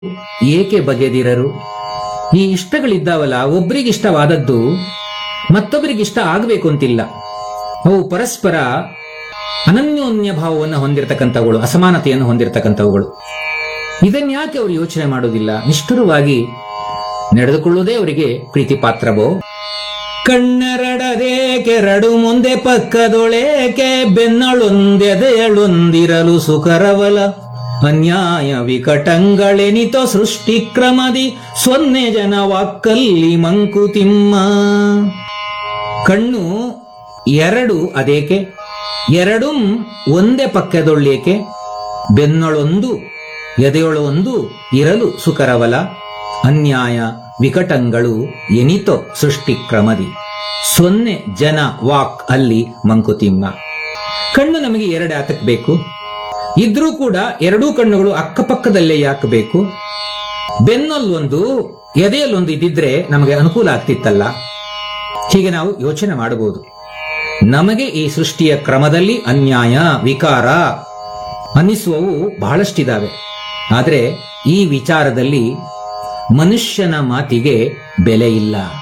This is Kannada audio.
ಏಕೆ ಬಗೆದಿರರು ಈ ಇಷ್ಟಗಳಿದ್ದಾವಲ್ಲ ಒಬ್ರಿಗೆ ಇಷ್ಟವಾದದ್ದು ಮತ್ತೊಬ್ಬರಿಗೆ ಇಷ್ಟ ಆಗಬೇಕು ಅಂತಿಲ್ಲ ಅವು ಪರಸ್ಪರ ಅನನ್ಯೋನ್ಯ ಭಾವವನ್ನು ಹೊಂದಿರತಕ್ಕಂಥವುಗಳು ಅಸಮಾನತೆಯನ್ನು ಹೊಂದಿರತಕ್ಕಂಥವುಗಳು ಇದನ್ಯಾಕೆ ಅವರು ಯೋಚನೆ ಮಾಡುವುದಿಲ್ಲ ನಿಷ್ಠುರವಾಗಿ ನಡೆದುಕೊಳ್ಳುವುದೇ ಅವರಿಗೆ ಪ್ರೀತಿ ಪಾತ್ರವೋ ಕಣ್ಣೆರಡದೇಕೆ ರಡು ಮುಂದೆ ಪಕ್ಕದೊಳೇಕೆ ಬೆನ್ನಳೊಂದೆದೆಯಳೊಂದಿರಲು ಸುಕರವಲ ಅನ್ಯಾಯ ವಿಕಟಂಗಳೆನಿತೋ ಸೃಷ್ಟಿ ಕ್ರಮದಿ ಸೊನ್ನೆ ಜನ ವಾಕ್ಕಲ್ಲಿ ಮಂಕುತಿಮ್ಮ ಕಣ್ಣು ಎರಡು ಅದೇಕೆ ಎರಡೂ ಒಂದೇ ಪಕ್ಕದೊಳ್ಳೇಕೆ ಬೆನ್ನೊಳೊಂದು ಎದೆಯೊಳೊಂದು ಇರಲು ಸುಕರವಲ ಅನ್ಯಾಯ ವಿಕಟಂಗಳು ಎನಿತೋ ಸೃಷ್ಟಿ ಕ್ರಮದಿ ಸೊನ್ನೆ ಜನ ವಾಕ್ ಅಲ್ಲಿ ಮಂಕುತಿಮ್ಮ ಕಣ್ಣು ನಮಗೆ ಎರಡು ಯಾತಕ್ ಬೇಕು ಇದ್ರೂ ಕೂಡ ಎರಡೂ ಕಣ್ಣುಗಳು ಅಕ್ಕಪಕ್ಕದಲ್ಲೇ ಯಾಕೆ ಬೇಕು ಬೆನ್ನಲ್ಲೊಂದು ಎದೆಯಲ್ಲೊಂದು ಇದ್ದಿದ್ರೆ ನಮಗೆ ಅನುಕೂಲ ಆಗ್ತಿತ್ತಲ್ಲ ಹೀಗೆ ನಾವು ಯೋಚನೆ ಮಾಡಬಹುದು ನಮಗೆ ಈ ಸೃಷ್ಟಿಯ ಕ್ರಮದಲ್ಲಿ ಅನ್ಯಾಯ ವಿಕಾರ ಅನ್ನಿಸುವವು ಬಹಳಷ್ಟಿದಾವೆ ಆದರೆ ಈ ವಿಚಾರದಲ್ಲಿ ಮನುಷ್ಯನ ಮಾತಿಗೆ ಬೆಲೆ ಇಲ್ಲ